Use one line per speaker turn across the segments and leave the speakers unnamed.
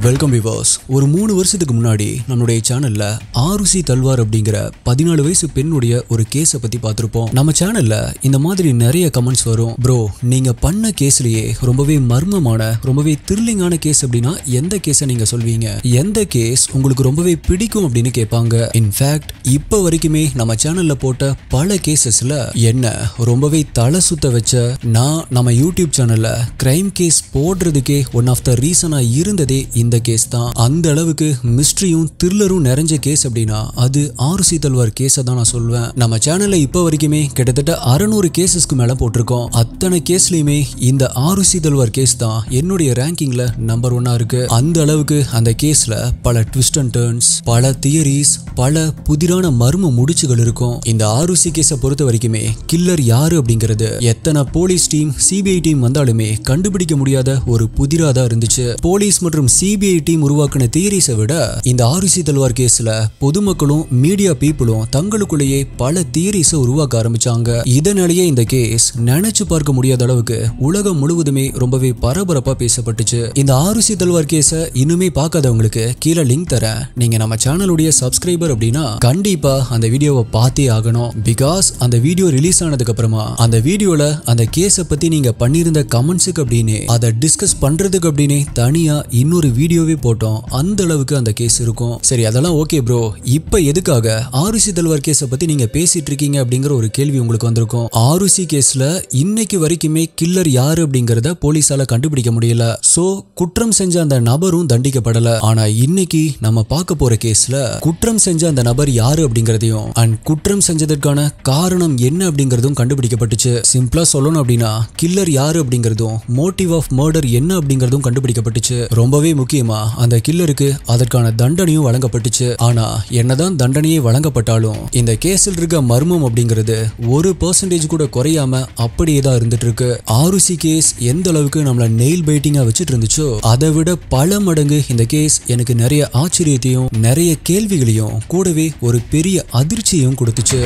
welcome விவாஸ் ஒரு மூணு வருஷத்துக்கு முன்னாடி நம்மளுடைய சேனல்ல ஆருசி தல்வார் அப்படிங்கிற பதினாலு வயசு பெண்ணுடைய ஒரு கேஸை பத்தி பார்த்திருப்போம் நம்ம சேனல்ல இந்த மாதிரி நிறைய கமெண்ட்ஸ் வரும் ப்ரோ நீங்க பண்ண கேஸ்லயே ரொம்பவே மர்மமான ரொம்பவே த்ரில்லிங்கான கேஸ் அப்படின்னா எந்த கேஸை நீங்க சொல்வீங்க எந்த கேஸ் உங்களுக்கு ரொம்பவே பிடிக்கும் அப்படின்னு கேட்பாங்க இன்ஃபேக்ட் இப்போ வரைக்குமே நம்ம சேனல்ல போட்ட பல கேசஸ்ல என்ன ரொம்பவே தலை சுத்த வச்ச நான் நம்ம யூடியூப் சேனல்ல கிரைம் கேஸ் போடுறதுக்கே ஒன் ஆஃப் த ரீசனா இருந்ததே இந்த கேஸ் தான் அந்த அளவுக்கு மிஸ்ட்ரியும் த்ரில்லரும் நிறைஞ்ச கேஸ் அப்படின்னா அது ஆருசி தல்வார் கேஸை தான் நான் சொல்வேன் நம்ம சேனல்ல இப்போ வரைக்குமே கிட்டத்தட்ட அறநூறு கேசஸ்க்கு மேல போட்டிருக்கோம் அத்தனை கேஸ்லயுமே இந்த ஆருசி தல்வார் கேஸ் தான் என்னுடைய ரேங்கிங்ல நம்பர் ஒன்னா இருக்கு அந்த அளவுக்கு அந்த கேஸ்ல பல ட்விஸ்ட் அண்ட் டர்ன்ஸ் பல தியரிஸ் பல புதிரான மர்ம முடிச்சுகள் இருக்கும் இந்த ஆருசி கேஸை பொறுத்த வரைக்குமே கில்லர் யாரு அப்படிங்கிறது எத்தனை போலீஸ் டீம் சிபிஐ டீம் வந்தாலுமே கண்டுபிடிக்க முடியாத ஒரு புதிரா தான் இருந்துச்சு போலீஸ் மற்றும் சிபிஐ டீம் உருவாக்கின தியரிஸை விட இந்த ஆருசி தல்வார் கேஸ்ல பொதுமக்களும் மீடியா பீப்புளும் தங்களுக்குள்ளேயே பல தியரிஸை உருவாக்க ஆரம்பிச்சாங்க இதனாலேயே இந்த கேஸ் நினைச்சு பார்க்க முடியாத அளவுக்கு உலகம் முழுவதுமே ரொம்பவே பரபரப்பா பேசப்பட்டுச்சு இந்த ஆருசி தல்வார் கேஸை இன்னுமே பார்க்காதவங்களுக்கு கீழே லிங்க் தரேன் நீங்க நம்ம சேனலுடைய சப்ஸ்கிரைபர் அப்படின்னா கண்டிப்பா அந்த வீடியோவை பார்த்தே ஆகணும் பிகாஸ் அந்த வீடியோ ரிலீஸ் ஆனதுக்கு அப்புறமா அந்த வீடியோல அந்த கேஸை பத்தி நீங்க பண்ணியிருந்த கமெண்ட்ஸுக்கு அப்படின்னு அதை டிஸ்கஸ் பண்றதுக்கு அப்படின்னு தனியா இன்னொரு வீடியோவே போட்டோம் அந்த அளவுக்கு அந்த கேஸ் இருக்கும் சரி அதெல்லாம் ஓகே ப்ரோ இப்போ எதுக்காக ஆருசி தல்வார் கேஸை பத்தி நீங்க பேசிட்டு இருக்கீங்க அப்படிங்கிற ஒரு கேள்வி உங்களுக்கு வந்திருக்கும் ஆருசி கேஸ்ல இன்னைக்கு வரைக்குமே கில்லர் யாரு அப்படிங்கறத போலீஸால கண்டுபிடிக்க முடியல சோ குற்றம் செஞ்ச அந்த நபரும் தண்டிக்கப்படல ஆனா இன்னைக்கு நம்ம பார்க்க போற கேஸ்ல குற்றம் செஞ்ச அந்த நபர் யாரு அப்படிங்கறதையும் அண்ட் குற்றம் செஞ்சதற்கான காரணம் என்ன அப்படிங்கறதும் கண்டுபிடிக்கப்பட்டுச்சு சிம்பிளா சொல்லணும் அப்படின்னா கில்லர் யாரு அப்படிங்கறதும் மோட்டிவ் ஆஃப் மர்டர் என்ன அப்படிங்கறதும் கண்டுபிடிக்கப்பட்டுச்சு ரொம்பவே முக்கியமா அந்த கில்லருக்கு அதற்கான தண்டனையும் வழங்கப்பட்டுச்சு ஆனா என்னதான் தண்டனையே வழங்கப்பட்டாலும் இந்த கேஸில் இருக்க மர்மம் அப்படிங்கிறது ஒரு பர்சன்டேஜ் கூட குறையாம அப்படியே தான் இருந்துட்டு இருக்கு ஆருசி கேஸ் எந்த அளவுக்கு நம்மள நெயில் பைட்டிங்கா வச்சுட்டு இருந்துச்சோ அதை விட பல மடங்கு இந்த கேஸ் எனக்கு நிறைய ஆச்சரியத்தையும் நிறைய கேள்விகளையும் கூடவே ஒரு பெரிய அதிர்ச்சியையும் கொடுத்துச்சு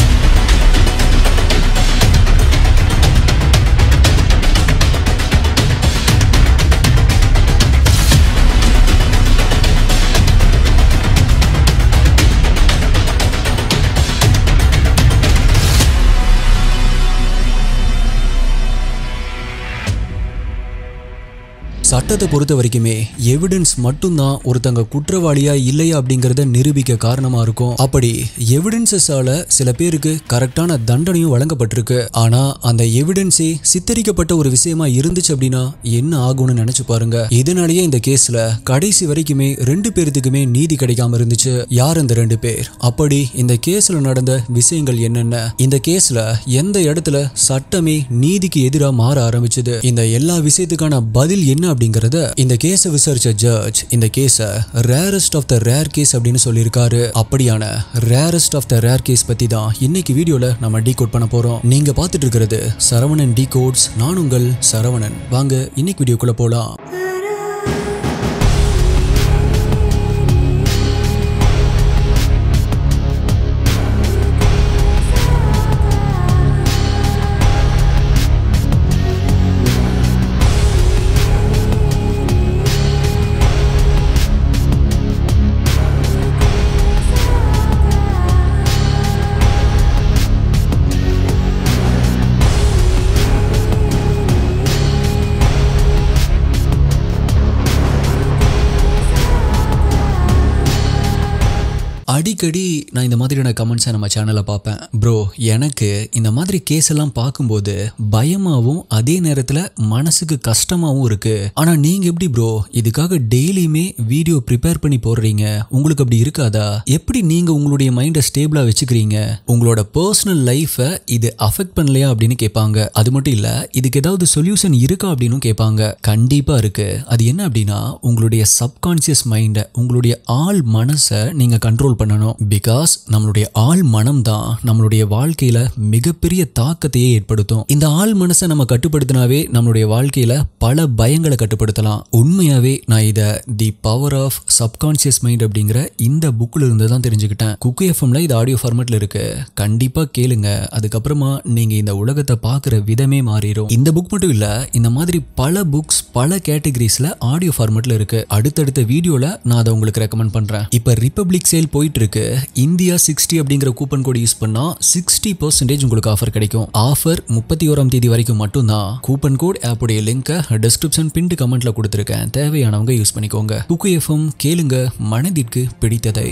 சட்டத்தை பொறுத்த வரைக்குமே எவிடன்ஸ் மட்டும்தான் ஒருத்தங்க குற்றவாளியா இல்லையா அப்படிங்கறத நிரூபிக்க காரணமா இருக்கும் அப்படி எவிடன்சஸால சில பேருக்கு கரெக்டான தண்டனையும் வழங்கப்பட்டிருக்கு ஆனா அந்த எவிடன்ஸே சித்தரிக்கப்பட்ட ஒரு விஷயமா இருந்துச்சு அப்படின்னா என்ன ஆகும்னு நினைச்சு பாருங்க இதனாலேயே இந்த கேஸ்ல கடைசி வரைக்குமே ரெண்டு பேர்த்துக்குமே நீதி கிடைக்காம இருந்துச்சு யார் அந்த ரெண்டு பேர் அப்படி இந்த கேஸ்ல நடந்த விஷயங்கள் என்னென்ன இந்த கேஸ்ல எந்த இடத்துல சட்டமே நீதிக்கு எதிராக மாற ஆரம்பிச்சது இந்த எல்லா விஷயத்துக்கான பதில் என்ன அப்படிங்கறத இந்த கேஸை விசாரிச்ச ஜட்ஜ் இந்த கேஸை rarest of the rare case அப்படின்னு சொல்லியிருக்காரு அப்படியான rarest of the rare case பத்தி தான் இன்னைக்கு வீடியோல நம்ம டீ கோட் பண்ண போறோம் நீங்க பார்த்துட்டு இருக்கிறது சரவணன் டீ கோட்ஸ் நான் உங்கள் சரவணன் வாங்க இன்னைக்கு வீடியோக்குள்ள போலாம் அடிக்கடி நான் இந்த மாதிரியான கமெண்ட்ஸை நம்ம சேனலில் பார்ப்பேன் ப்ரோ எனக்கு இந்த மாதிரி கேஸ் எல்லாம் பார்க்கும்போது பயமாகவும் அதே நேரத்தில் மனசுக்கு கஷ்டமாகவும் இருக்கு ஆனால் நீங்கள் எப்படி ப்ரோ இதுக்காக டெய்லியுமே வீடியோ ப்ரிப்பேர் பண்ணி போடுறீங்க உங்களுக்கு அப்படி இருக்காதா எப்படி நீங்கள் உங்களுடைய மைண்டை ஸ்டேபிளாக வச்சுக்கிறீங்க உங்களோட பர்சனல் லைஃப்பை இது அஃபெக்ட் பண்ணலையா அப்படின்னு கேட்பாங்க அது மட்டும் இல்லை இதுக்கு ஏதாவது சொல்யூஷன் இருக்கா அப்படின்னு கேட்பாங்க கண்டிப்பாக இருக்கு அது என்ன அப்படின்னா உங்களுடைய சப்கான்சியஸ் மைண்டை உங்களுடைய ஆள் மனசை நீங்கள் கண்ட்ரோல் பண்ணணும் பண்ணணும் பிகாஸ் நம்மளுடைய ஆள் மனம் தான் நம்மளுடைய வாழ்க்கையில மிகப்பெரிய தாக்கத்தையே ஏற்படுத்தும் இந்த ஆள் மனசை நம்ம கட்டுப்படுத்தினாவே நம்மளுடைய வாழ்க்கையில பல பயங்களை கட்டுப்படுத்தலாம் உண்மையாவே நான் இதை the power of subconscious mind அப்படிங்கிற இந்த புக்கில் இருந்து தான் தெரிஞ்சுக்கிட்டேன் குக்கு எஃப்எம்ல இது ஆடியோ ஃபார்மேட்ல இருக்கு கண்டிப்பா கேளுங்க அதுக்கப்புறமா நீங்க இந்த உலகத்தை பார்க்குற விதமே மாறிடும் இந்த புக் மட்டும் இல்ல இந்த மாதிரி பல புக்ஸ் பல கேட்டகரிஸ்ல ஆடியோ ஃபார்மேட்ல இருக்கு அடுத்தடுத்த வீடியோல நான் அதை உங்களுக்கு ரெக்கமெண்ட் பண்றேன் இப்ப ரிப்பப்ளிக் சேல் போயிட்டு இருக்கு இந்தியா சிக்ஸ்டி அப்படிங்கிற கூப்பன் கோட் யூஸ் பண்ணா சிக்ஸ்டி பர்சன்டேஜ் உங்களுக்கு ஆஃபர் கிடைக்கும் ஆஃபர் முப்பத்தி ஓராம் தேதி வரைக்கும் மட்டும்தான் கூப்பன் கோட் ஆப்புடைய லிங்கை டிஸ்கிரிப்ஷன் பின்ட் கமெண்ட்ல கொடுத்துருக்கேன் தேவையானவங்க யூஸ் பண்ணிக்கோங்க குக்கு எஃப்எம் கேளுங்க மனதிற்கு பிடித்ததை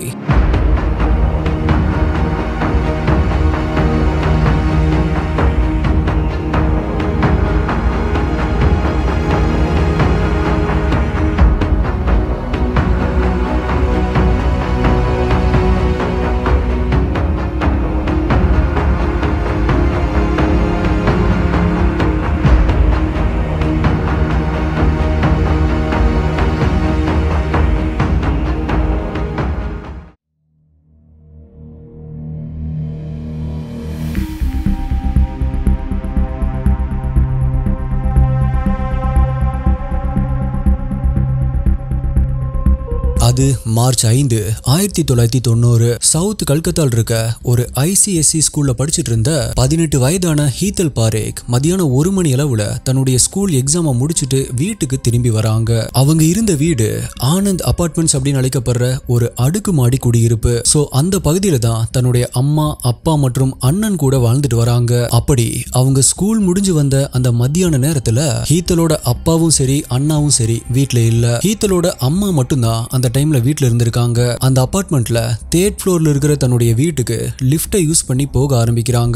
அது மார்ச் ஐந்து ஆயிரத்தி தொள்ளாயிரத்தி தொண்ணூறு சவுத் கல்கத்தால இருக்க ஒரு ஐசிஎஸ்சி ஸ்கூல்ல படிச்சுட்டு இருந்த பதினெட்டு வயதான ஹீத்தல் பாரேக் மதியானம் ஒரு மணி அளவுல தன்னுடைய ஸ்கூல் எக்ஸாமை முடிச்சுட்டு வீட்டுக்கு திரும்பி வராங்க அவங்க இருந்த வீடு ஆனந்த் அபார்ட்மெண்ட்ஸ் அப்படின்னு அழைக்கப்படுற ஒரு அடுக்குமாடி குடியிருப்பு சோ அந்த பகுதியில தான் தன்னுடைய அம்மா அப்பா மற்றும் அண்ணன் கூட வாழ்ந்துட்டு வராங்க அப்படி அவங்க ஸ்கூல் முடிஞ்சு வந்த அந்த மத்தியான நேரத்துல ஹீத்தலோட அப்பாவும் சரி அண்ணாவும் சரி வீட்ல இல்ல ஹீத்தலோட அம்மா மட்டும்தான் அந்த டைம்ல வீட்ல இருந்திருக்காங்க அந்த அபார்ட்மெண்ட்ல தேர்ட் ஃப்ளோர்ல இருக்கிற தன்னுடைய வீட்டுக்கு லிஃப்ட்டை யூஸ் பண்ணி போக ஆரம்பிக்கிறாங்க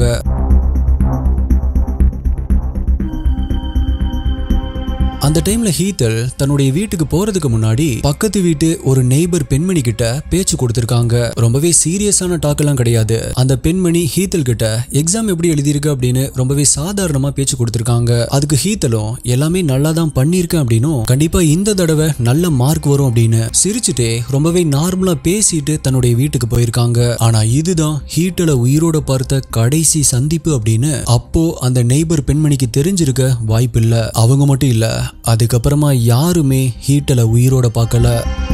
அந்த டைம்ல ஹீத்தல் தன்னுடைய வீட்டுக்கு போறதுக்கு முன்னாடி பக்கத்து வீட்டு ஒரு நெய்பர் பெண்மணி கிட்ட பேச்சு கொடுத்திருக்காங்க ரொம்பவே சீரியஸான டாக் எல்லாம் கிடையாது அந்த பெண்மணி ஹீத்தல் கிட்ட எக்ஸாம் எப்படி எழுதியிருக்கு அப்படின்னு ரொம்பவே சாதாரணமா பேச்சு கொடுத்திருக்காங்க அதுக்கு ஹீத்தலும் எல்லாமே நல்லா தான் பண்ணியிருக்கேன் அப்படின்னும் கண்டிப்பா இந்த தடவை நல்ல மார்க் வரும் அப்படின்னு சிரிச்சுட்டே ரொம்பவே நார்மலா பேசிட்டு தன்னுடைய வீட்டுக்கு போயிருக்காங்க ஆனா இதுதான் ஹீட்டலை உயிரோட பார்த்த கடைசி சந்திப்பு அப்படின்னு அப்போ அந்த நெய்பர் பெண்மணிக்கு தெரிஞ்சிருக்க வாய்ப்பில்லை அவங்க மட்டும் இல்ல அதுக்கப்புறமா யாருமே ஹீட்டலை உயிரோட பார்க்கல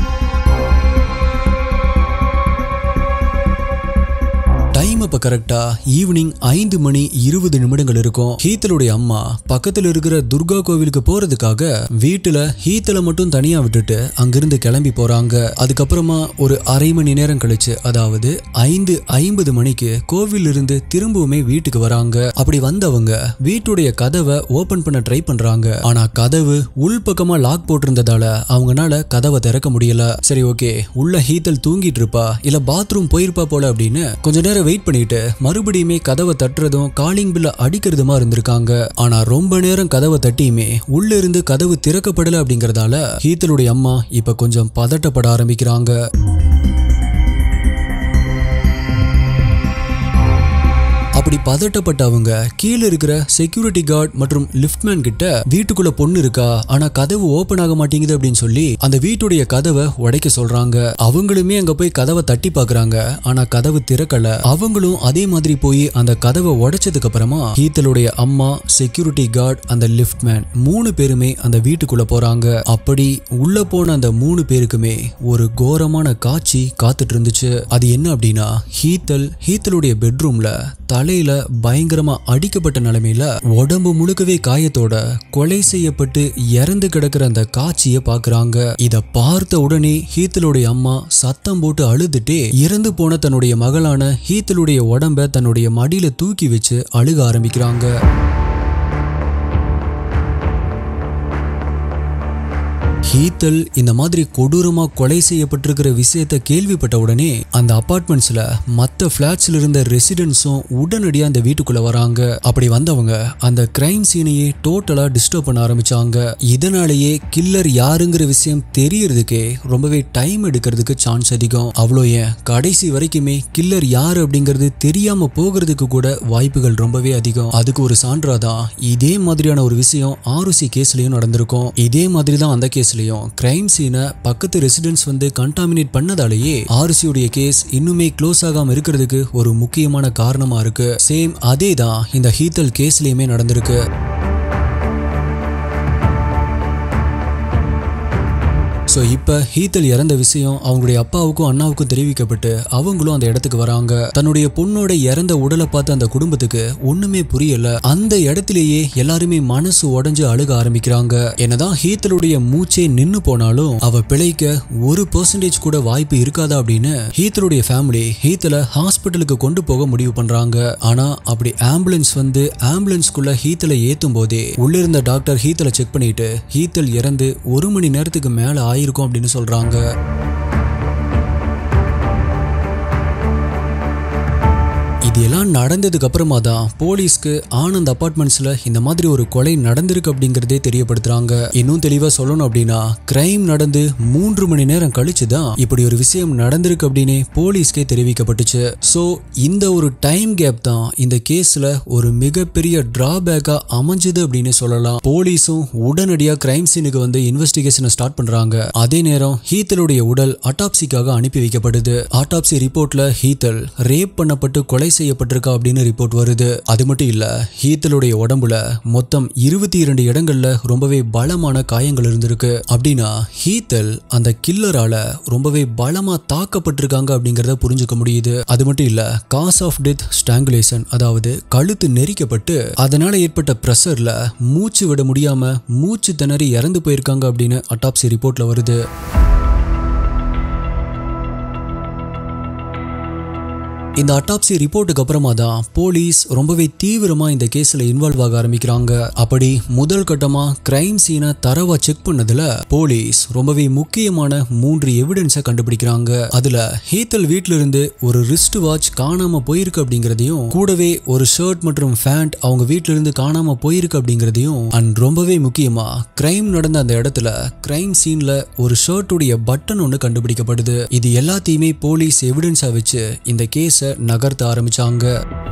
டைம் அப்ப கரெக்டா ஈவினிங் ஐந்து மணி இருபது நிமிடங்கள் இருக்கும் ஹீத்தலுடைய அம்மா பக்கத்துல இருக்கிற துர்கா கோவிலுக்கு போறதுக்காக வீட்டுல ஹீத்தலை மட்டும் தனியா விட்டுட்டு அங்கிருந்து கிளம்பி போறாங்க அதுக்கப்புறமா ஒரு அரை மணி நேரம் கழிச்சு அதாவது ஐந்து ஐம்பது மணிக்கு கோவில் இருந்து திரும்பவுமே வீட்டுக்கு வராங்க அப்படி வந்தவங்க வீட்டுடைய கதவை ஓபன் பண்ண ட்ரை பண்றாங்க ஆனா கதவு உள் பக்கமா லாக் போட்டிருந்ததால அவங்கனால கதவை திறக்க முடியல சரி ஓகே உள்ள ஹீத்தல் தூங்கிட்டு இருப்பா இல்ல பாத்ரூம் போயிருப்பா போல அப்படின்னு கொஞ்ச நேரம் வெயிட் பண்ணிட்டு மறுபடியுமே கதவை தட்டுறதும் காலிங் பில்ல அடிக்கிறதுமா இருந்திருக்காங்க ஆனா ரொம்ப நேரம் கதவை தட்டியுமே உள்ள இருந்து கதவு திறக்கப்படல அப்படிங்கறதால ஹீத்தலுடைய அம்மா இப்ப கொஞ்சம் பதட்டப்பட ஆரம்பிக்கிறாங்க அப்படி பதட்டப்பட்ட அவங்க கீழே இருக்கிற செக்யூரிட்டி கார்டு மற்றும் லிஃப்ட்மேன் கிட்ட வீட்டுக்குள்ள பொண்ணு இருக்கா ஆனா கதவு ஓபன் ஆக மாட்டேங்குது அப்படின்னு சொல்லி அந்த வீட்டுடைய கதவை உடைக்க சொல்றாங்க அவங்களுமே அங்க போய் கதவை தட்டி பாக்குறாங்க ஆனா கதவு திறக்கல அவங்களும் அதே மாதிரி போய் அந்த கதவை உடைச்சதுக்கு அப்புறமா ஹீத்தலுடைய அம்மா செக்யூரிட்டி கார்டு அந்த லிஃப்ட்மேன் மூணு பேருமே அந்த வீட்டுக்குள்ள போறாங்க அப்படி உள்ள போன அந்த மூணு பேருக்குமே ஒரு கோரமான காட்சி காத்துட்டு இருந்துச்சு அது என்ன அப்படின்னா ஹீத்தல் ஹீத்தலுடைய பெட்ரூம்ல தலையில பயங்கரமா அடிக்கப்பட்ட நிலைமையில உடம்பு முழுக்கவே காயத்தோட கொலை செய்யப்பட்டு இறந்து கிடக்கிற அந்த காட்சியை பாக்குறாங்க இத பார்த்த உடனே ஹீத்தலுடைய அம்மா சத்தம் போட்டு அழுதுட்டே இறந்து போன தன்னுடைய மகளான ஹீத்தலுடைய உடம்ப தன்னுடைய மடியில தூக்கி வச்சு அழுக ஆரம்பிக்கிறாங்க ஹீத்தல் இந்த மாதிரி கொடூரமா கொலை செய்யப்பட்டிருக்கிற விஷயத்த கேள்விப்பட்ட உடனே அந்த அபார்ட்மெண்ட்ஸ்ல மத்த பிளாட்ஸ்ல இருந்த ரெசிடென்ட்ஸும் உடனடியா அந்த வீட்டுக்குள்ள வராங்க அப்படி வந்தவங்க அந்த கிரைம் சீனையே டோட்டலா டிஸ்டர்ப் பண்ண ஆரம்பிச்சாங்க இதனாலேயே கில்லர் யாருங்கிற விஷயம் தெரியறதுக்கே ரொம்பவே டைம் எடுக்கிறதுக்கு சான்ஸ் அதிகம் அவ்வளோ ஏன் கடைசி வரைக்குமே கில்லர் யார் அப்படிங்கிறது தெரியாம போகிறதுக்கு கூட வாய்ப்புகள் ரொம்பவே அதிகம் அதுக்கு ஒரு சான்றாதான் இதே மாதிரியான ஒரு விஷயம் ஆருசி கேஸ்லயும் நடந்திருக்கும் இதே மாதிரி தான் அந்த கேஸ்லயும் கேஸ்லயும் கிரைம் சீனை பக்கத்து ரெசிடென்ட்ஸ் வந்து கண்டாமினேட் பண்ணதாலேயே ஆர்சியுடைய கேஸ் இன்னுமே க்ளோஸ் ஆகாம இருக்கிறதுக்கு ஒரு முக்கியமான காரணமா இருக்கு சேம் அதே தான் இந்த ஹீத்தல் கேஸ்லயுமே நடந்திருக்கு ஸோ இப்போ ஹீத்தல் இறந்த விஷயம் அவங்களுடைய அப்பாவுக்கும் அண்ணாவுக்கும் தெரிவிக்கப்பட்டு அவங்களும் அந்த இடத்துக்கு வராங்க தன்னுடைய பொண்ணோட இறந்த உடலை பார்த்து அந்த குடும்பத்துக்கு ஒண்ணுமே புரியல அந்த இடத்திலேயே எல்லாருமே மனசு உடைஞ்சு அழுக ஆரம்பிக்கிறாங்க என்னதான் ஹீத்தலுடைய மூச்சே நின்னு போனாலும் அவ பிழைக்க ஒரு பெர்சன்டேஜ் கூட வாய்ப்பு இருக்காதா அப்படின்னு ஹீத்தலுடைய ஃபேமிலி ஹீத்தலை ஹாஸ்பிட்டலுக்கு கொண்டு போக முடிவு பண்றாங்க ஆனா அப்படி ஆம்புலன்ஸ் வந்து ஆம்புலன்ஸ்குள்ள ஹீத்தலை ஏத்தும் போதே உள்ள இருந்த டாக்டர் ஹீத்தலை செக் பண்ணிட்டு ஹீத்தல் இறந்து ஒரு மணி நேரத்துக்கு மேல ஆயிருக்கும் அப்படின்னு சொல்றாங்க இது எல்லாம் நடந்ததுக்கு அப்புறமா தான் போலீஸ்க்கு ஆனந்த் அபார்ட்மெண்ட்ஸ்ல இந்த மாதிரி ஒரு கொலை நடந்திருக்கு அப்படிங்கறதே தெரியப்படுத்துறாங்க இன்னும் தெளிவா சொல்லணும் அப்படின்னா கிரைம் நடந்து மூன்று மணி நேரம் கழிச்சு தான் இப்படி ஒரு விஷயம் நடந்திருக்கு அப்படின்னு போலீஸ்க்கே தெரிவிக்கப்பட்டுச்சு சோ இந்த ஒரு டைம் கேப் தான் இந்த கேஸ்ல ஒரு மிகப்பெரிய டிராபேக்கா அமைஞ்சது அப்படின்னு சொல்லலாம் போலீஸும் உடனடியா கிரைம் சீனுக்கு வந்து இன்வெஸ்டிகேஷனை ஸ்டார்ட் பண்றாங்க அதே நேரம் ஹீத்தலுடைய உடல் அட்டாப்சிக்காக அனுப்பி வைக்கப்படுது ஆட்டாப்சி ரிப்போர்ட்ல ஹீத்தல் ரேப் பண்ணப்பட்டு கொலை செய்யப்பட்டிருக்கா அப்படின்னு ரிப்போர்ட் வருது அது மட்டும் இல்ல ஹீத்தலுடைய உடம்புல மொத்தம் இருபத்தி இரண்டு இடங்கள்ல ரொம்பவே பலமான காயங்கள் இருந்திருக்கு அப்படின்னா ஹீத்தல் அந்த கில்லரால ரொம்பவே பலமா தாக்கப்பட்டிருக்காங்க அப்படிங்கறத புரிஞ்சுக்க முடியுது அது மட்டும் இல்ல காஸ் ஆஃப் டெத் ஸ்டாங்குலேஷன் அதாவது கழுத்து நெரிக்கப்பட்டு அதனால ஏற்பட்ட பிரஷர்ல மூச்சு விட முடியாம மூச்சு திணறி இறந்து போயிருக்காங்க அப்படின்னு அட்டாப்சி ரிப்போர்ட்ல வருது இந்த அட்டாப்சி ரிப்போர்ட்டுக்கு அப்புறமா தான் போலீஸ் ரொம்பவே தீவிரமா இந்த கேஸ்ல இன்வால்வ் ஆக ஆரம்பிக்கிறாங்க அப்படி முதல் கட்டமா கிரைம் சீனை தரவா செக் பண்ணதுல போலீஸ் ரொம்பவே முக்கியமான மூன்று எவிடன்ஸை கண்டுபிடிக்கிறாங்க அதுல ஹீத்தல் வீட்ல இருந்து ஒரு ரிஸ்ட் வாட்ச் காணாம போயிருக்கு அப்படிங்கறதையும் கூடவே ஒரு ஷர்ட் மற்றும் ஃபேண்ட் அவங்க வீட்ல இருந்து காணாம போயிருக்கு அப்படிங்கறதையும் அண்ட் ரொம்பவே முக்கியமா கிரைம் நடந்த அந்த இடத்துல கிரைம் சீன்ல ஒரு ஷர்ட்டுடைய பட்டன் ஒன்று கண்டுபிடிக்கப்படுது இது எல்லாத்தையுமே போலீஸ் எவிடன்ஸா வச்சு இந்த கேஸை நகர்த்த ஆரம்பிச்சாங்க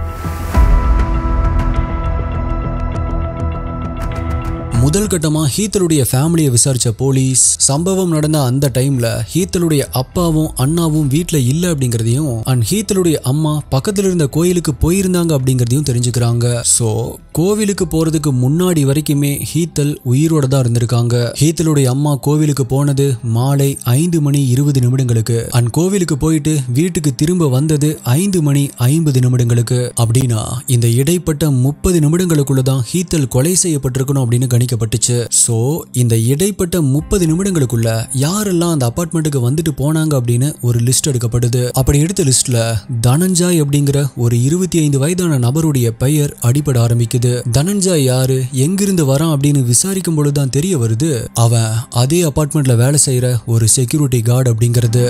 முதல் கட்டமா ஹீத்தலுடைய ஃபேமிலியை விசாரிச்ச போலீஸ் சம்பவம் நடந்த அந்த டைம்ல ஹீத்தலுடைய அப்பாவும் அண்ணாவும் வீட்ல இல்ல அப்படிங்கறதையும் அண்ட் ஹீத்தலுடைய அம்மா பக்கத்துல இருந்த கோயிலுக்கு போயிருந்தாங்க அப்படிங்கறதையும் தெரிஞ்சுக்கிறாங்க சோ கோவிலுக்கு போறதுக்கு முன்னாடி வரைக்குமே ஹீத்தல் உயிரோட தான் இருந்திருக்காங்க ஹீத்தலுடைய அம்மா கோவிலுக்கு போனது மாலை ஐந்து மணி இருபது நிமிடங்களுக்கு அண்ட் கோவிலுக்கு போயிட்டு வீட்டுக்கு திரும்ப வந்தது ஐந்து மணி ஐம்பது நிமிடங்களுக்கு அப்படின்னா இந்த இடைப்பட்ட முப்பது நிமிடங்களுக்குள்ள தான் ஹீத்தல் கொலை செய்யப்பட்டிருக்கணும் அப்படின்னு கணிக்கப்பட்டுச்சு சோ இந்த இடைப்பட்ட முப்பது நிமிடங்களுக்குள்ள யாரெல்லாம் அந்த அபார்ட்மெண்ட்டுக்கு வந்துட்டு போனாங்க அப்படின்னு ஒரு லிஸ்ட் எடுக்கப்படுது அப்படி எடுத்த லிஸ்ட்ல தனஞ்சாய் அப்படிங்கிற ஒரு இருபத்தி ஐந்து வயதான நபருடைய பெயர் அடிபட ஆரம்பிக்குது தனஞ்சாய் யாரு எங்கிருந்து வரான் அப்படின்னு விசாரிக்கும் பொழுதுதான் தெரிய வருது அவன் அதே அபார்ட்மெண்ட்ல வேலை செய்யற ஒரு செக்யூரிட்டி கார்டு அப்படிங்கிறது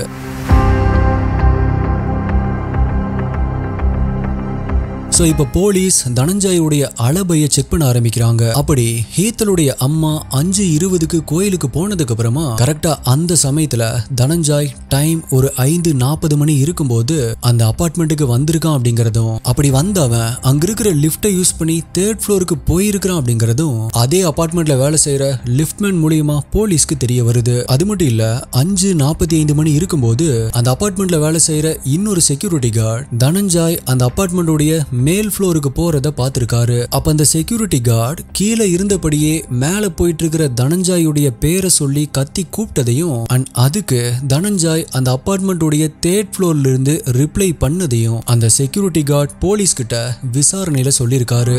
ஸோ இப்போ போலீஸ் தனஞ்சாயுடைய அளபையை செக் பண்ண ஆரம்பிக்கிறாங்க அப்படி ஹீத்தலுடைய அம்மா அஞ்சு இருபதுக்கு கோயிலுக்கு போனதுக்கு அப்புறமா கரெக்டா அந்த சமயத்துல தனஞ்சாய் டைம் ஒரு ஐந்து நாற்பது மணி இருக்கும்போது அந்த அபார்ட்மெண்ட்டுக்கு வந்திருக்கான் அப்படிங்கறதும் அப்படி வந்தவன் அங்க இருக்கிற லிஃப்ட்டை யூஸ் பண்ணி தேர்ட் ஃப்ளோருக்கு போயிருக்கிறான் அப்படிங்கறதும் அதே அபார்ட்மெண்ட்ல வேலை செய்யற லிஃப்ட்மேன் மூலியமா போலீஸ்க்கு தெரிய வருது அது மட்டும் இல்ல அஞ்சு நாற்பத்தி ஐந்து மணி இருக்கும்போது அந்த அபார்ட்மெண்ட்ல வேலை செய்யற இன்னொரு செக்யூரிட்டி கார்டு தனஞ்சாய் அந்த அபார்ட்மெண்டோடைய மேல் ஃப்ளோருக்கு போறத பார்த்திருக்காரு அப்ப அந்த செக்யூரிட்டி கார்டு கீழே இருந்தபடியே மேல போயிட்டு இருக்கிற தனஞ்சாயுடைய பேரை சொல்லி கத்தி கூப்பிட்டதையும் அண்ட் அதுக்கு தனஞ்சாய் அந்த அபார்ட்மெண்ட்டுடைய தேர்ட் ஃப்ளோர்ல இருந்து ரிப்ளை பண்ணதையும் அந்த செக்யூரிட்டி கார்டு போலீஸ் கிட்ட விசாரணையில சொல்லியிருக்காரு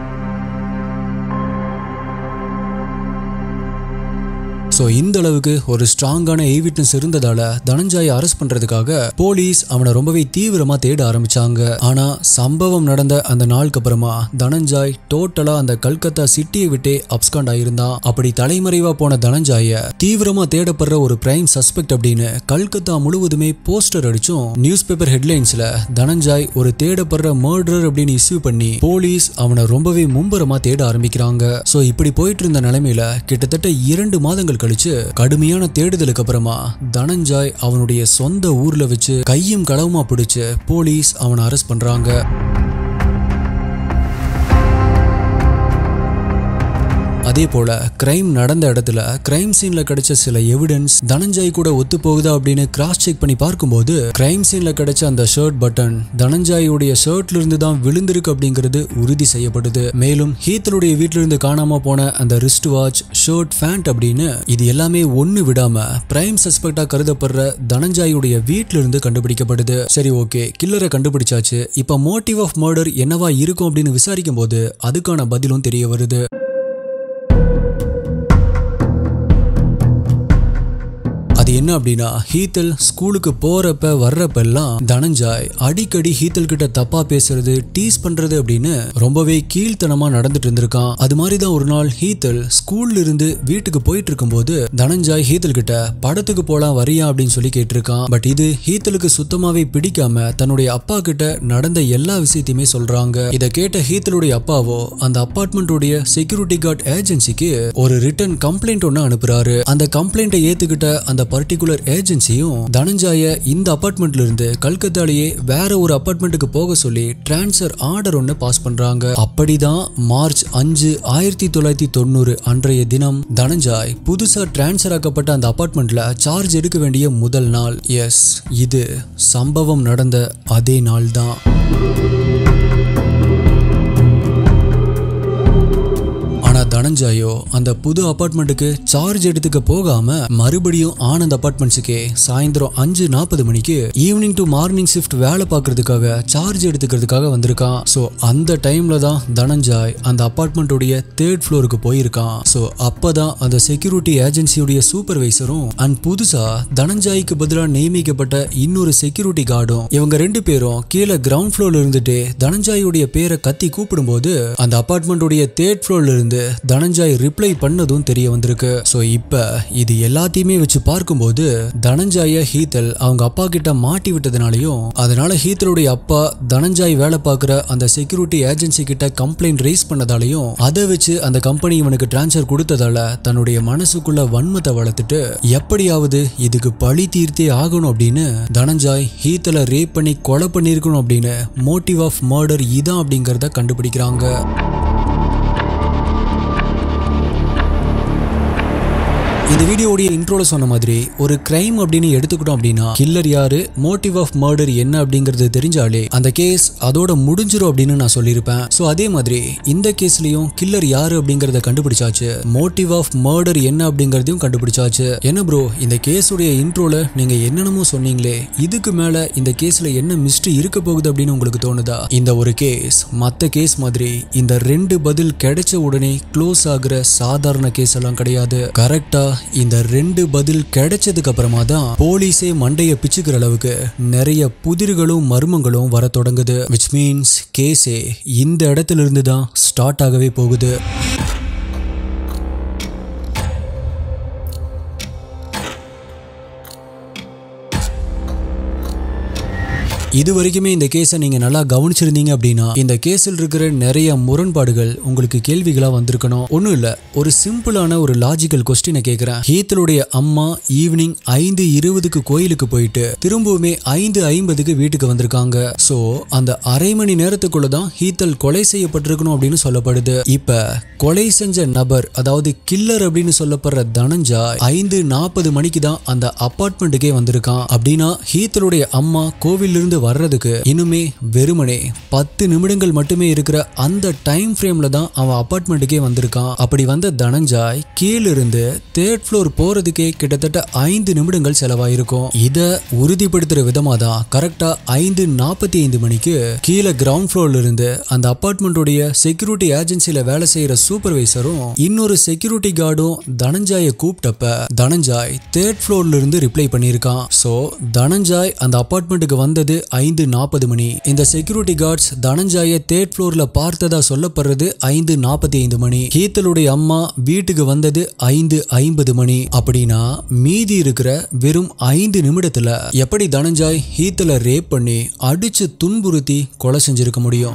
ஸோ இந்த அளவுக்கு ஒரு ஸ்ட்ராங்கான எவிட்னஸ் இருந்ததால தனஞ்சாயை அரெஸ்ட் பண்றதுக்காக போலீஸ் அவனை ரொம்பவே தீவிரமா தேட ஆரம்பிச்சாங்க ஆனா சம்பவம் நடந்த அந்த நாளுக்கு அப்புறமா தனஞ்சாய் டோட்டலா அந்த கல்கத்தா சிட்டியை விட்டே அப்ஸ்காண்ட் ஆயிருந்தான் அப்படி தலைமறைவா போன தனஞ்சாய தீவிரமா தேடப்படுற ஒரு பிரைம் சஸ்பெக்ட் அப்படின்னு கல்கத்தா முழுவதுமே போஸ்டர் அடிச்சும் நியூஸ் பேப்பர் ஹெட்லைன்ஸ்ல தனஞ்சாய் ஒரு தேடப்படுற மர்டர் அப்படின்னு இஷ்யூ பண்ணி போலீஸ் அவனை ரொம்பவே மும்பரமா தேட ஆரம்பிக்கிறாங்க ஸோ இப்படி போயிட்டு இருந்த நிலைமையில கிட்டத்தட்ட இரண்டு மாதங்கள் கழிச்சு கடுமையான தேடுதலுக்கு அப்புறமா தனஞ்சாய் அவனுடைய சொந்த ஊர்ல வச்சு கையும் களவுமா பிடிச்சு போலீஸ் அவனை அரெஸ்ட் பண்றாங்க அதே போல கிரைம் நடந்த இடத்துல கிரைம் சீன்ல கிடைச்ச சில எவிடன்ஸ் தனஞ்சாய் கூட ஒத்து போகுதா அப்படின்னு கிராஸ் செக் பண்ணி பார்க்கும்போது கிரைம் சீன்ல கிடைச்ச அந்த ஷர்ட் பட்டன் தனஞ்சாயுடைய ஷர்ட்ல இருந்து தான் விழுந்திருக்கு அப்படிங்கிறது உறுதி செய்யப்படுது மேலும் ஹீத்தலுடைய வீட்ல இருந்து காணாம போன அந்த ரிஸ்ட் வாட்ச் ஷர்ட் ஃபேண்ட் அப்படின்னு இது எல்லாமே ஒண்ணு விடாம பிரைம் சஸ்பெக்டா கருதப்படுற தனஞ்சாயுடைய வீட்ல இருந்து கண்டுபிடிக்கப்படுது சரி ஓகே கில்லரை கண்டுபிடிச்சாச்சு இப்ப மோட்டிவ் ஆஃப் மர்டர் என்னவா இருக்கும் அப்படின்னு விசாரிக்கும் போது அதுக்கான பதிலும் தெரிய வருது அது என்ன அப்படின்னா ஹீத்தல் ஸ்கூலுக்கு போறப்ப வர்றப்பெல்லாம் தனஞ்சாய் அடிக்கடி ஹீத்தல் கிட்ட தப்பா பேசுறது டீஸ் பண்றது அப்படின்னு ரொம்பவே கீழ்த்தனமா நடந்துட்டு இருந்திருக்கான் அது மாதிரி தான் ஒரு நாள் ஹீத்தல் ஸ்கூல்ல இருந்து வீட்டுக்கு போயிட்டு இருக்கும்போது தனஞ்சாய் ஹீத்தல் கிட்ட படத்துக்கு போலாம் வரியா அப்படின்னு சொல்லி கேட்டிருக்கான் பட் இது ஹீத்தலுக்கு சுத்தமாவே பிடிக்காம தன்னுடைய அப்பா கிட்ட நடந்த எல்லா விஷயத்தையுமே சொல்றாங்க இதை கேட்ட ஹீத்தலுடைய அப்பாவோ அந்த அப்பார்ட்மெண்ட்டுடைய செக்யூரிட்டி கார்டு ஏஜென்சிக்கு ஒரு ரிட்டன் கம்ப்ளைண்ட் ஒன்னு அனுப்புறாரு அந்த கம்ப்ளைண்ட்டை ஏத்துக்கிட்ட அந்த பர்டிகுலர் ஏஜென்சியும் தனஞ்சாய இந்த அபார்ட்மெண்ட்ல இருந்து கல்கத்தாலேயே வேற ஒரு அபார்ட்மெண்ட்டுக்கு போக சொல்லி டிரான்ஸ்ஃபர் ஆர்டர் ஒன்னு பாஸ் பண்றாங்க அப்படிதான் மார்ச் அஞ்சு ஆயிரத்தி தொள்ளாயிரத்தி தொண்ணூறு அன்றைய தினம் தனஞ்சாய் புதுசா டிரான்ஸ்ஃபர் ஆக்கப்பட்ட அந்த அபார்ட்மெண்ட்ல சார்ஜ் எடுக்க வேண்டிய முதல் நாள் எஸ் இது சம்பவம் நடந்த அதே நாள் தான் ஆனா தனஞ்சாயோ அந்த புது அபார்ட்மெண்ட்டுக்கு சார்ஜ் எடுத்துக்க போகாம மறுபடியும் ஆனந்த் அபார்ட்மெண்ட்ஸுக்கே சாயந்தரம் அஞ்சு நாற்பது மணிக்கு ஈவினிங் டு மார்னிங் ஷிஃப்ட் வேலை பார்க்கறதுக்காக சார்ஜ் எடுத்துக்கிறதுக்காக வந்திருக்கான் ஸோ அந்த டைம்ல தான் தனஞ்சாய் அந்த அபார்ட்மெண்ட்டுடைய தேர்ட் ஃப்ளோருக்கு போயிருக்கான் ஸோ அப்பதான் அந்த செக்யூரிட்டி ஏஜென்சியுடைய சூப்பர்வைசரும் அண்ட் புதுசா தனஞ்சாய்க்கு பதிலாக நியமிக்கப்பட்ட இன்னொரு செக்யூரிட்டி கார்டும் இவங்க ரெண்டு பேரும் கீழே கிரவுண்ட் ஃப்ளோர்ல இருந்துட்டு தனஞ்சாயுடைய பேரை கத்தி கூப்பிடும்போது அந்த அபார்ட்மெண்ட்டுடைய தேர்ட் ஃப்ளோர்ல இருந்து தனஞ்சாய் ரிப்ளை பண்ணதும் தெரிய வந்திருக்கு ஸோ இப்ப இது எல்லாத்தையுமே வச்சு பார்க்கும்போது தனஞ்சாய ஹீத்தல் அவங்க அப்பா கிட்ட மாட்டி விட்டதுனாலையும் அதனால ஹீத்தலுடைய அப்பா தனஞ்சாய் வேலை பார்க்குற அந்த செக்யூரிட்டி ஏஜென்சி கிட்ட கம்ப்ளைண்ட் ரைஸ் பண்ணதாலையும் அதை வச்சு அந்த கம்பெனி இவனுக்கு டிரான்ஸ்ஃபர் கொடுத்ததால தன்னுடைய மனசுக்குள்ள வன்மத்தை வளர்த்துட்டு எப்படியாவது இதுக்கு பழி தீர்த்தே ஆகணும் அப்படின்னு தனஞ்சாய் ஹீத்தலை ரேப் பண்ணி கொலை பண்ணியிருக்கணும் அப்படின்னு மோட்டிவ் ஆஃப் மர்டர் இதான் அப்படிங்கறத கண்டுபிடிக்கிறாங்க இந்த வீடியோடைய இன்ட்ரோல சொன்ன மாதிரி ஒரு கிரைம் அப்படின்னு எடுத்துக்கிட்டோம் அப்படின்னா கில்லர் யாரு மோட்டிவ் ஆஃப் மர்டர் என்ன அப்படிங்கிறது தெரிஞ்சாலே அந்த கேஸ் அதோட முடிஞ்சிரும் அப்படின்னு நான் சொல்லியிருப்பேன் ஸோ அதே மாதிரி இந்த கேஸ்லயும் கில்லர் யாரு அப்படிங்கறத கண்டுபிடிச்சாச்சு மோட்டிவ் ஆஃப் மர்டர் என்ன அப்படிங்கறதையும் கண்டுபிடிச்சாச்சு என்ன ப்ரோ இந்த கேஸுடைய இன்ட்ரோல நீங்க என்னென்னமோ சொன்னீங்களே இதுக்கு மேல இந்த கேஸ்ல என்ன மிஸ்ட்ரி இருக்க போகுது அப்படின்னு உங்களுக்கு தோணுதா இந்த ஒரு கேஸ் மத்த கேஸ் மாதிரி இந்த ரெண்டு பதில் கிடைச்ச உடனே க்ளோஸ் ஆகுற சாதாரண கேஸ் எல்லாம் கிடையாது கரெக்டா இந்த ரெண்டு பதில் கிடைச்சதுக்கு அப்புறமா தான் போலீஸே மண்டைய பிச்சுக்கிற அளவுக்கு நிறைய புதிர்களும் மர்மங்களும் வர தொடங்குது விச் மீன்ஸ் கேஸே இந்த இடத்துல இருந்து தான் ஸ்டார்ட் ஆகவே போகுது இது வரைக்குமே இந்த கேஸை நீங்க நல்லா கவனிச்சிருந்தீங்க அப்படின்னா இந்த கேஸில் இருக்கிற நிறைய முரண்பாடுகள் உங்களுக்கு கேள்விகளா வந்திருக்கணும் ஒன்றும் இல்ல ஒரு சிம்பிளான ஒரு லாஜிக்கல் கொஸ்டினை கேட்கிறேன் ஹீத்தலுடைய அம்மா ஈவினிங் ஐந்து இருபதுக்கு கோயிலுக்கு போயிட்டு திரும்பவுமே ஐந்து ஐம்பதுக்கு வீட்டுக்கு வந்திருக்காங்க சோ அந்த அரை மணி நேரத்துக்குள்ள தான் ஹீத்தல் கொலை செய்யப்பட்டிருக்கணும் அப்படின்னு சொல்லப்படுது இப்ப கொலை செஞ்ச நபர் அதாவது கில்லர் அப்படின்னு சொல்லப்படுற தனஞ்சாய் ஐந்து நாற்பது மணிக்கு தான் அந்த அபார்ட்மெண்ட்டுக்கே வந்திருக்கான் அப்படின்னா ஹீத்தலுடைய அம்மா கோவில்ல இருந்து வர்றதுக்கு இன்னுமே வெறுமனே பத்து நிமிடங்கள் மட்டுமே இருக்கிற அந்த டைம் ஃப்ரேம்ல தான் அவன் அபார்ட்மெண்ட்டுக்கே வந்திருக்கான் அப்படி வந்த தனஞ்சாய் கீழ இருந்து தேர்ட் ஃப்ளோர் போறதுக்கே கிட்டத்தட்ட ஐந்து நிமிடங்கள் செலவாயிருக்கும் இத உறுதிப்படுத்துற விதமா தான் கரெக்டா ஐந்து நாற்பத்தி ஐந்து மணிக்கு கீழே கிரவுண்ட் ஃப்ளோர்ல இருந்து அந்த அபார்ட்மெண்ட்டுடைய செக்யூரிட்டி ஏஜென்சில வேலை செய்யற சூப்பர்வைசரும் இன்னொரு செக்யூரிட்டி கார்டும் தனஞ்சாயை கூப்பிட்டப்ப தனஞ்சாய் தேர்ட் ஃப்ளோர்ல இருந்து ரிப்ளை பண்ணியிருக்கான் சோ தனஞ்சாய் அந்த அபார்ட்மெண்ட்டுக்கு வந்தது ஐந்து நாற்பது மணி இந்த செக்யூரிட்டி கார்ட்ஸ் தனஞ்சாய தேர்ட் ஃப்ளோர்ல பார்த்ததா சொல்லப்படுறது ஐந்து நாற்பத்தி ஐந்து மணி ஹீத்தலுடைய அம்மா வீட்டுக்கு வந்தது ஐந்து ஐம்பது மணி அப்படின்னா மீதி இருக்கிற வெறும் ஐந்து நிமிடத்துல எப்படி தனஞ்சாய் ஹீத்தலை ரேப் பண்ணி அடிச்சு துன்புறுத்தி கொலை செஞ்சிருக்க முடியும்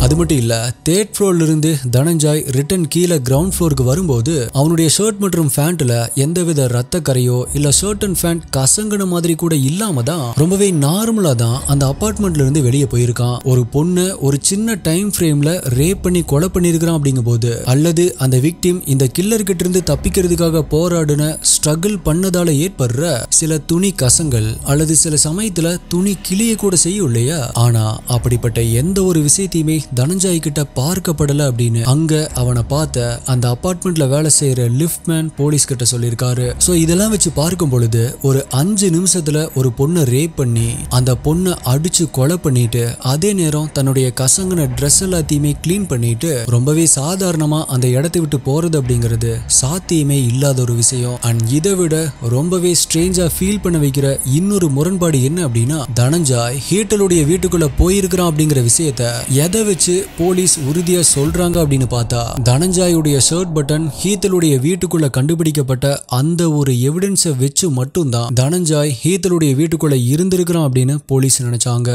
அது மட்டும் இல்ல தேர்ட் ஃப்ளோர்ல இருந்து தனஞ்சாய் ரிட்டன் கீழே கிரவுண்ட் ஃப்ளோருக்கு வரும்போது அவனுடைய ஷர்ட் மற்றும் ஃபேண்ட்ல எந்தவித ரத்த கரையோ இல்ல ஷர்ட் அண்ட் ஃபேண்ட் கசங்கின மாதிரி கூட இல்லாம தான் ரொம்பவே நார்மலா தான் அந்த அபார்ட்மெண்ட்ல இருந்து வெளியே போயிருக்கான் ஒரு பொண்ணு ஒரு சின்ன டைம் ஃப்ரேம்ல ரேப் பண்ணி கொலை பண்ணிருக்கிறான் அப்படிங்கும்போது அல்லது அந்த விக்டிம் இந்த கில்லர் கிட்ட இருந்து தப்பிக்கிறதுக்காக போராடின ஸ்ட்ரகிள் பண்ணதால ஏற்படுற சில துணி கசங்கள் அல்லது சில சமயத்துல துணி கிளிய கூட செய்யும் இல்லையா ஆனா அப்படிப்பட்ட எந்த ஒரு விஷயத்தையுமே தனஞ்சாய் கிட்ட பார்க்கப்படல அப்படின்னு அங்க அவனை பார்த்த அந்த அபார்ட்மெண்ட்ல வேலை செய்யற லிஃப்ட் மேன் போலீஸ் கிட்ட சொல்லியிருக்காரு சோ இதெல்லாம் வச்சு பார்க்கும் பொழுது ஒரு அஞ்சு நிமிஷத்துல ஒரு பொண்ணை ரேப் பண்ணி அந்த பொண்ணை அடிச்சு கொலை பண்ணிட்டு அதே நேரம் தன்னுடைய கசங்கின ட்ரெஸ் எல்லாத்தையுமே க்ளீன் பண்ணிட்டு ரொம்பவே சாதாரணமா அந்த இடத்தை விட்டு போறது அப்படிங்கிறது சாத்தியமே இல்லாத ஒரு விஷயம் அண்ட் இதை விட ரொம்பவே ஸ்ட்ரேஞ்சா ஃபீல் பண்ண வைக்கிற இன்னொரு முரண்பாடு என்ன அப்படின்னா தனஞ்சாய் ஹீட்டலுடைய வீட்டுக்குள்ள போயிருக்கிறான் அப்படிங்கிற விஷயத்த எதை வச்சு போலீஸ் உறுதியா சொல்றாங்க அப்படின்னு பார்த்தா தனஞ்சாயுடைய ஷர்ட் பட்டன் ஹீத்தலுடைய வீட்டுக்குள்ள கண்டுபிடிக்கப்பட்ட அந்த ஒரு எவிடன்ஸை வச்சு மட்டும்தான் தனஞ்சாய் ஹீத்தலுடைய வீட்டுக்குள்ள இருந்திருக்கிறான் அப்படின்னு போலீஸ் நினைச்சாங்க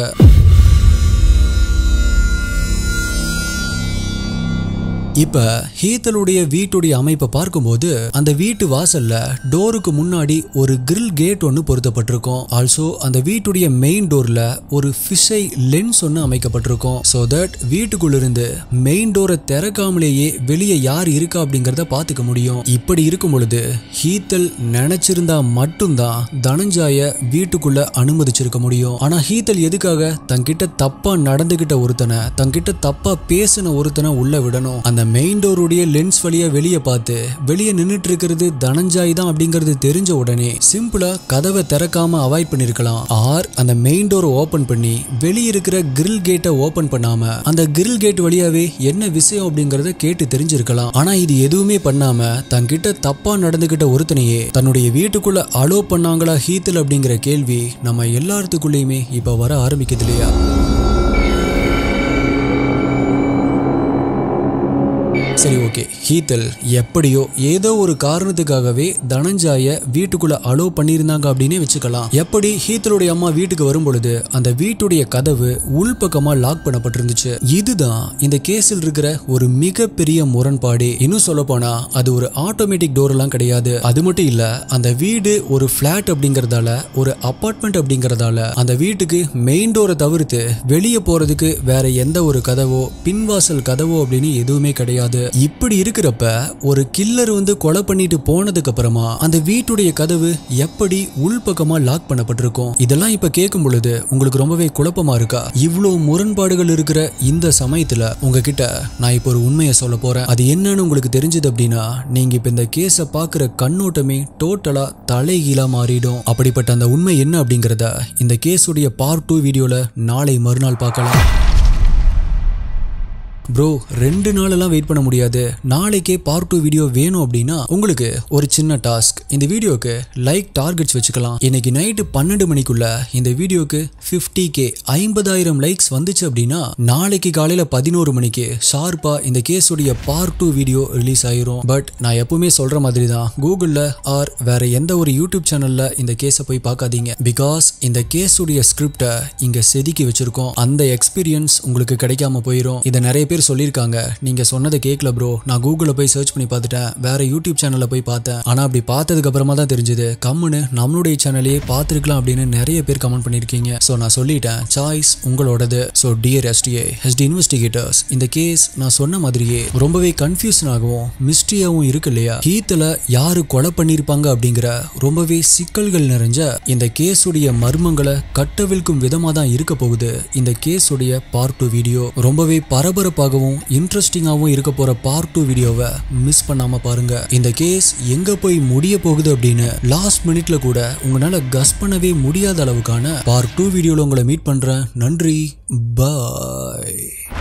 இப்ப ஹீத்தலுடைய வீட்டுடைய அமைப்பை பார்க்கும்போது அந்த வீட்டு வாசல்ல டோருக்கு முன்னாடி ஒரு கிரில் கேட் ஒன்று பொருத்தப்பட்டிருக்கும் ஆல்சோ அந்த வீட்டுடைய மெயின் டோர்ல ஒரு ஃபிஷை லென்ஸ் ஒன்று அமைக்கப்பட்டிருக்கும் ஸோ தட் வீட்டுக்குள்ள இருந்து மெயின் டோரை திறக்காமலேயே வெளியே யார் இருக்கா அப்படிங்கிறத பார்த்துக்க முடியும் இப்படி இருக்கும் பொழுது ஹீத்தல் நினைச்சிருந்தா மட்டும்தான் தனஞ்சாய வீட்டுக்குள்ள அனுமதிச்சிருக்க முடியும் ஆனா ஹீத்தல் எதுக்காக தங்கிட்ட தப்பா நடந்துகிட்ட ஒருத்தனை தங்கிட்ட தப்பா பேசின ஒருத்தனை உள்ள விடணும் அந்த மெயின் டோருடைய லென்ஸ் வழியா வெளியே பார்த்து வெளியே நின்னுட்டு இருக்கிறது தனஞ்சாய் தான் அப்படிங்கிறது தெரிஞ்ச உடனே சிம்பிளா கதவை திறக்காம அவாய்ட் பண்ணிருக்கலாம் ஆர் அந்த மெயின் டோரை ஓபன் பண்ணி வெளியே இருக்கிற கிரில் கேட்டை ஓபன் பண்ணாம அந்த கிரில் கேட் வழியாவே என்ன விஷயம் அப்படிங்கறத கேட்டு தெரிஞ்சிருக்கலாம் ஆனா இது எதுவுமே பண்ணாம தன்கிட்ட தப்பா நடந்துகிட்ட ஒருத்தனையே தன்னுடைய வீட்டுக்குள்ள அலோ பண்ணாங்களா ஹீத்தல் அப்படிங்கிற கேள்வி நம்ம எல்லாத்துக்குள்ளேயுமே இப்ப வர ஆரம்பிக்குது இல்லையா சரி ஓகே ஹீத்தல் எப்படியோ ஏதோ ஒரு காரணத்துக்காகவே தனஞ்சாய வீட்டுக்குள்ள அலோ பண்ணியிருந்தாங்க அப்படின்னே வச்சுக்கலாம் எப்படி ஹீத்தலுடைய அம்மா வீட்டுக்கு வரும் பொழுது அந்த வீட்டுடைய கதவு உள்பக்கமா லாக் பண்ணப்பட்டிருந்துச்சு இதுதான் இந்த கேஸில் இருக்கிற ஒரு மிகப்பெரிய முரண்பாடு இன்னும் சொல்ல போனா அது ஒரு ஆட்டோமேட்டிக் டோர் எல்லாம் கிடையாது அது மட்டும் இல்ல அந்த வீடு ஒரு பிளாட் அப்படிங்கறதால ஒரு அபார்ட்மெண்ட் அப்படிங்கறதால அந்த வீட்டுக்கு மெயின் டோரை தவிர்த்து வெளியே போறதுக்கு வேற எந்த ஒரு கதவோ பின்வாசல் கதவோ அப்படின்னு எதுவுமே கிடையாது இப்படி இருக்கிறப்ப ஒரு கில்லர் வந்து கொலை பண்ணிட்டு போனதுக்கு அப்புறமா அந்த வீட்டுடைய கதவு எப்படி உள்பக்கமா லாக் பண்ணப்பட்டிருக்கும் இதெல்லாம் இப்ப கேட்கும் பொழுது உங்களுக்கு ரொம்பவே குழப்பமா இருக்கா இவ்வளவு முரண்பாடுகள் இருக்கிற இந்த சமயத்துல உங்ககிட்ட நான் இப்போ ஒரு உண்மையை சொல்ல போறேன் அது என்னன்னு உங்களுக்கு தெரிஞ்சது அப்படின்னா நீங்க இப்ப இந்த கேஸை பாக்குற கண்ணோட்டமே டோட்டலா தலைகீழா மாறிடும் அப்படிப்பட்ட அந்த உண்மை என்ன அப்படிங்கறத இந்த கேஸுடைய பார்ட் டூ வீடியோல நாளை மறுநாள் பார்க்கலாம் ப்ரோ ரெண்டு நாளெல்லாம் வெயிட் பண்ண முடியாது நாளைக்கே பார்ட் டூ வீடியோ வேணும் அப்படின்னா உங்களுக்கு ஒரு சின்ன டாஸ்க் இந்த வீடியோக்கு லைக் டார்கெட்ஸ் வச்சுக்கலாம் இன்னைக்கு நைட்டு பன்னெண்டு மணிக்குள்ள இந்த வீடியோக்கு ஃபிஃப்டி கே ஐம்பதாயிரம் லைக்ஸ் வந்துச்சு அப்படின்னா நாளைக்கு காலையில பதினோரு மணிக்கு ஷார்ப்பா இந்த கேஸுடைய பார்ட் டூ வீடியோ ரிலீஸ் ஆயிரும் பட் நான் எப்பவுமே சொல்ற மாதிரி தான் கூகுளில் ஆர் வேற எந்த ஒரு யூடியூப் சேனல்ல இந்த கேஸை போய் பார்க்காதீங்க பிகாஸ் இந்த கேஸுடைய ஸ்கிரிப்டை இங்க செதுக்கி வச்சிருக்கோம் அந்த எக்ஸ்பீரியன்ஸ் உங்களுக்கு கிடைக்காம போயிடும் இதை நிறைய பேர் சொல்லியிருக்காங்க நீங்க சொன்னதை கேட்கல ப்ரோ நான் கூகுளில் போய் சர்ச் பண்ணி பார்த்துட்டேன் வேற யூடியூப் சேனல்ல போய் பார்த்தேன் ஆனா அப்படி பார்த்ததுக்கு அப்புறமா தான் தெரிஞ்சது கம்முன்னு நம்மளுடைய சேனலையே பார்த்துருக்கலாம் அப்படின்னு நிறைய பேர் கமெண்ட் பண்ணியிருக்கீங்க ஸோ நான் சொல்லிட்டேன் சாய்ஸ் உங்களோடது so dear STA HD investigators இந்த கேஸ் நான் சொன்ன மாதிரியே ரொம்பவே கன்ஃபியூஷன் ஆகவும் மிஸ்ட்ரியாவும் இருக்கு இல்லையா ஹீத்தில் யாரு கொலை பண்ணியிருப்பாங்க அப்படிங்கிற ரொம்பவே சிக்கல்கள் நிறைஞ்ச இந்த கேஸுடைய மர்மங்களை கட்டவிழ்க்கும் விதமாக தான் இருக்க போகுது இந்த கேஸுடைய பார்ட் டூ வீடியோ ரொம்பவே பரபரப்பாகவும் இன்ட்ரெஸ்டிங்காகவும் இருக்க போற பார்ட் டூ வீடியோவை மிஸ் பண்ணாம பாருங்க இந்த கேஸ் எங்க போய் முடிய போகுது அப்படின்னு லாஸ்ட் மினிட்ல கூட உங்களால கஸ் பண்ணவே முடியாத அளவுக்கான பார்ட் டூ வீடியோல உங்களை மீட் பண்றேன் நன்றி பாய்